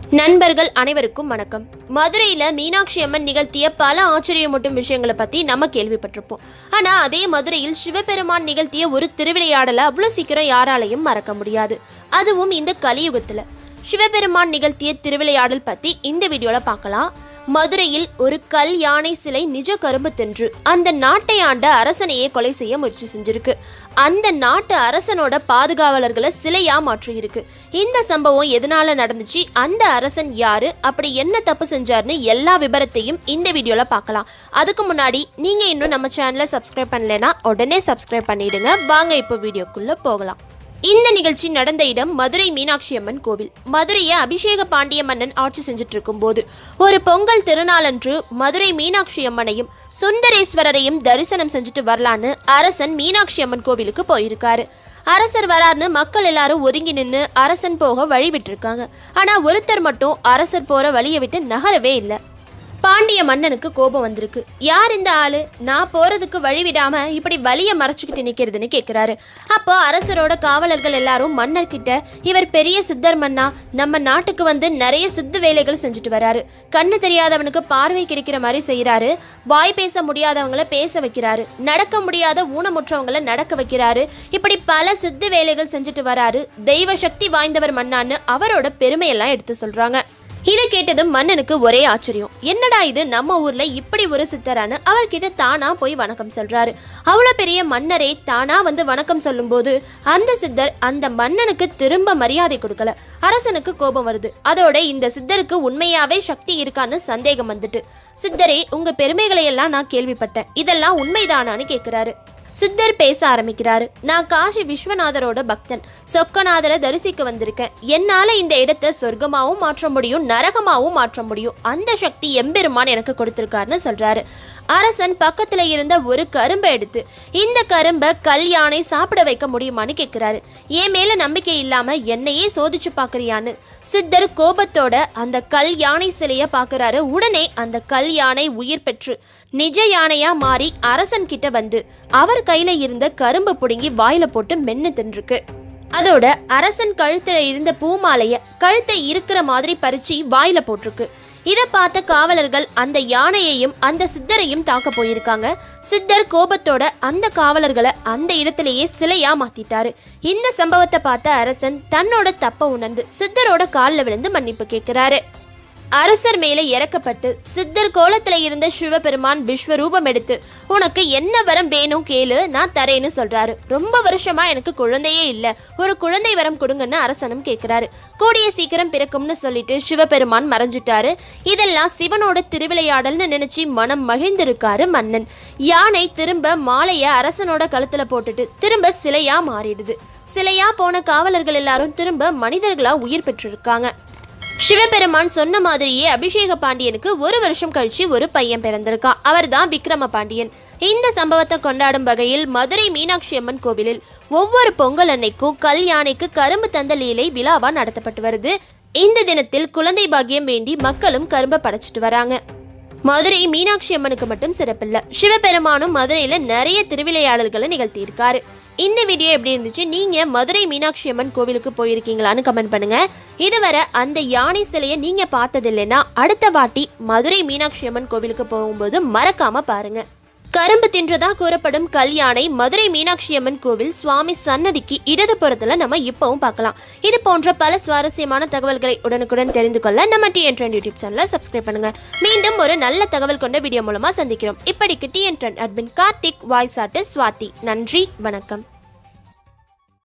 நண்பர்கள் அனைவருக்கும் வணக்கம் மதுரையில மீனாட்சி அம்மன் நிகழ்த்திய பல ஆச்சரியமூட்டும் விஷயங்களை பத்தி நம்ம கேள்விப்பட்டிருப்போம் ஆனா அதே மதுரையில் சிவபெருமான் நிகழ்த்திய ஒரு திருவிளையாடலை அவ்வளவு சீக்கிரம் யாராலையும் மறக்க முடியாது அதுவும் இந்த கலியுகத்துல சிவபெருமான் நிகழ்த்திய திருவிளையாடல் பத்தி இந்த வீடியோல பார்க்கலாம் மதுரையில் ஒரு கல் யானை சிலை நிஜ கரும்பு தின்று அந்த நாட்டை ஆண்ட அரசனையே கொலை செய்ய முயற்சி செஞ்சிருக்கு அந்த நாட்டு அரசனோட பாதுகாவலர்களை சிலையா மாற்றியிருக்கு இந்த சம்பவம் எதனால நடந்துச்சு அந்த அரசன் யாரு அப்படி என்ன தப்பு செஞ்சாருன்னு எல்லா விபரத்தையும் இந்த வீடியோல பார்க்கலாம் அதுக்கு முன்னாடி நீங்க இன்னும் நம்ம சேனலை சப்ஸ்கிரைப் பண்ணலைன்னா உடனே சப்ஸ்கிரைப் பண்ணிடுங்க வாங்க இப்போ வீடியோக்குள்ள போகலாம் இந்த நிகழ்ச்சி நடந்த இடம் மதுரை மீனாட்சி அம்மன் கோவில் மதுரையை அபிஷேக பாண்டிய மன்னன் ஆட்சி செஞ்சுட்டு இருக்கும்போது ஒரு பொங்கல் திருநாளன்று மதுரை மீனாட்சி அம்மனையும் சுந்தரேஸ்வரரையும் தரிசனம் செஞ்சுட்டு வரலான்னு அரசன் மீனாட்சி அம்மன் கோவிலுக்கு போயிருக்காரு அரசர் வரார்னு மக்கள் எல்லாரும் ஒதுங்கி நின்று அரசன் போக வழி விட்டுருக்காங்க ஆனா ஒருத்தர் மட்டும் அரசர் போற வழியை விட்டு நகரவே இல்லை பாண்டிய மன்னனுக்கு கோபம் வந்திருக்கு யார் இந்த ஆளு நான் போறதுக்கு வழி விடாம இப்படி வழிய மறைச்சுக்கிட்டு நிக்கிறதுன்னு கேக்குறாரு அப்போ அரசரோட காவலர்கள் எல்லாரும் மன்னர் கிட்ட இவர் பெரிய சித்தர் மன்னா நம்ம நாட்டுக்கு வந்து நிறைய சித்து வேலைகள் செஞ்சுட்டு வராரு கண்ணு தெரியாதவனுக்கு பார்வை கிடைக்கிற மாதிரி செய்யறாரு வாய் பேச முடியாதவங்கள பேச வைக்கிறாரு நடக்க முடியாத ஊனமுற்றவங்கள நடக்க வைக்கிறாரு இப்படி பல சித்து வேலைகள் செஞ்சுட்டு வராரு தெய்வ சக்தி வாய்ந்தவர் மன்னான்னு அவரோட பெருமையெல்லாம் எடுத்து சொல்றாங்க இதை கேட்டதும் மன்னனுக்கு ஒரே ஆச்சரியம் என்னடா இது நம்ம ஊர்ல இப்படி ஒரு சித்தரானு அவர்கிட்ட தானா போய் வணக்கம் சொல்றாரு அவ்வளவு பெரிய மன்னரே தானா வந்து வணக்கம் சொல்லும்போது அந்த சித்தர் அந்த மன்னனுக்கு திரும்ப மரியாதை கொடுக்கல அரசனுக்கு கோபம் வருது அதோட இந்த சித்தருக்கு உண்மையாவே சக்தி இருக்கான்னு சந்தேகம் வந்துட்டு சித்தரே உங்க பெருமைகளை எல்லாம் நான் கேள்விப்பட்டேன் இதெல்லாம் உண்மைதானான்னு கேக்குறாரு சித்தர் பேச ஆரம்பிக்கிறாரு நான் காசி விஸ்வநாதரோட பக்தன் சொக்கநாதரை தரிசிக்க வந்திருக்கேன் என்னால இந்த இடத்தை சொர்க்கமாவும் மாற்ற முடியும் நரகமாவும் மாற்ற முடியும் அந்த சக்தி எம்பெருமான் எனக்கு கொடுத்திருக்காருன்னு சொல்றாரு அரசன் பக்கத்துல இருந்த ஒரு கரும்பை எடுத்து இந்த கரும்பை கல் யானை சாப்பிட வைக்க முடியுமான்னு கேட்கிறாரு என் மேல நம்பிக்கை இல்லாம என்னையே சோதிச்சு பாக்குறியான்னு சித்தர் கோபத்தோட அந்த கல் யானை சிலைய பாக்குறாரு உடனே அந்த கல் யானை உயிர் பெற்று நிஜ யானையா மாறி அரசன் கிட்ட வந்து அவர் கையில இருந்த கரும்பு புடுங்கி வாயில போட்டு மென்னு தின்றுருக்கு அதோட அரசன் கழுத்துல இருந்த பூமாலைய கழுத்தை இருக்கிற மாதிரி பறிச்சு வாயில போட்டிருக்கு இதை பார்த்த காவலர்கள் அந்த யானையையும் அந்த சித்தரையும் தாக்க போயிருக்காங்க சித்தர் கோபத்தோட அந்த காவலர்களை அந்த இடத்திலேயே சிலையா மாத்திட்டாரு இந்த சம்பவத்தை பார்த்த அரசன் தன்னோட தப்ப உணர்ந்து சித்தரோட காலில் விழுந்து மன்னிப்பு கேட்கிறாரு அரசர் மேலே இறக்கப்பட்டு சித்தர் கோலத்துல இருந்த சிவபெருமான் விஸ்வரூபம் எடுத்து உனக்கு என்ன வரம் வேணும் கேளு நான் தரேன்னு சொல்றாரு ரொம்ப வருஷமா எனக்கு குழந்தையே இல்ல ஒரு குழந்தை வரம் கொடுங்கன்னு அரசனும் கேட்கிறாரு கூடிய சீக்கிரம் பிறக்கும்னு சொல்லிட்டு சிவபெருமான் மறைஞ்சிட்டாரு இதெல்லாம் சிவனோட திருவிளையாடல்னு நினைச்சு மனம் மகிழ்ந்திருக்காரு மன்னன் யானை திரும்ப மாலைய அரசனோட கழுத்துல போட்டுட்டு திரும்ப சிலையா மாறிடுது சிலையா போன காவலர்கள் எல்லாரும் திரும்ப மனிதர்களா உயிர் பெற்றிருக்காங்க சிவபெருமான் சொன்ன மாதிரியே அபிஷேக பாண்டியனுக்கு ஒரு வருஷம் கழிச்சு ஒரு பையன் பிறந்திருக்கான் அவர்தான் விக்ரம பாண்டியன் இந்த சம்பவத்தை கொண்டாடும் வகையில் மதுரை மீனாட்சி அம்மன் கோவிலில் ஒவ்வொரு பொங்கல் அன்னைக்கும் கல் யானைக்கு கரும்பு தந்த லீலை விழாவா நடத்தப்பட்டு வருது இந்த தினத்தில் குழந்தை பாக்கியம் வேண்டி மக்களும் கரும்பை படைச்சிட்டு வராங்க மதுரை மீனாட்சி அம்மனுக்கு மட்டும் சிறப்பில்ல சிவபெருமானும் மதுரையில நிறைய திருவிளையாடல்களை நிகழ்த்தியிருக்காரு இந்த வீடியோ எப்படி இருந்துச்சு நீங்க மதுரை மீனாட்சி அம்மன் கோவிலுக்கு போயிருக்கீங்களான்னு கமெண்ட் பண்ணுங்க இதுவரை அந்த யானை சிலையை நீங்க பார்த்தது இல்லைன்னா அடுத்த வாட்டி மதுரை மீனாட்சி அம்மன் கோவிலுக்கு போகும்போது மறக்காம பாருங்க கரும்பு தின்றதா கூறப்படும் கல் யானை மதுரை மீனாட்சி அம்மன் கோவில் சுவாமி சன்னதிக்கு இடதுபுறத்துல நம்ம இப்பவும் பார்க்கலாம் இது போன்ற பல சுவாரஸ்யமான தகவல்களை உடனுக்குடன் தெரிந்து கொள்ள நம்ம டிஎன் ட்ரெண்ட் யூடியூப் சேனலை சப்ஸ்கிரைப் பண்ணுங்க மீண்டும் ஒரு நல்ல தகவல் கொண்ட வீடியோ மூலமா சந்திக்கிறோம் இப்படிக்கு TN trend admin Karthik voice artist Swathi நன்றி வணக்கம்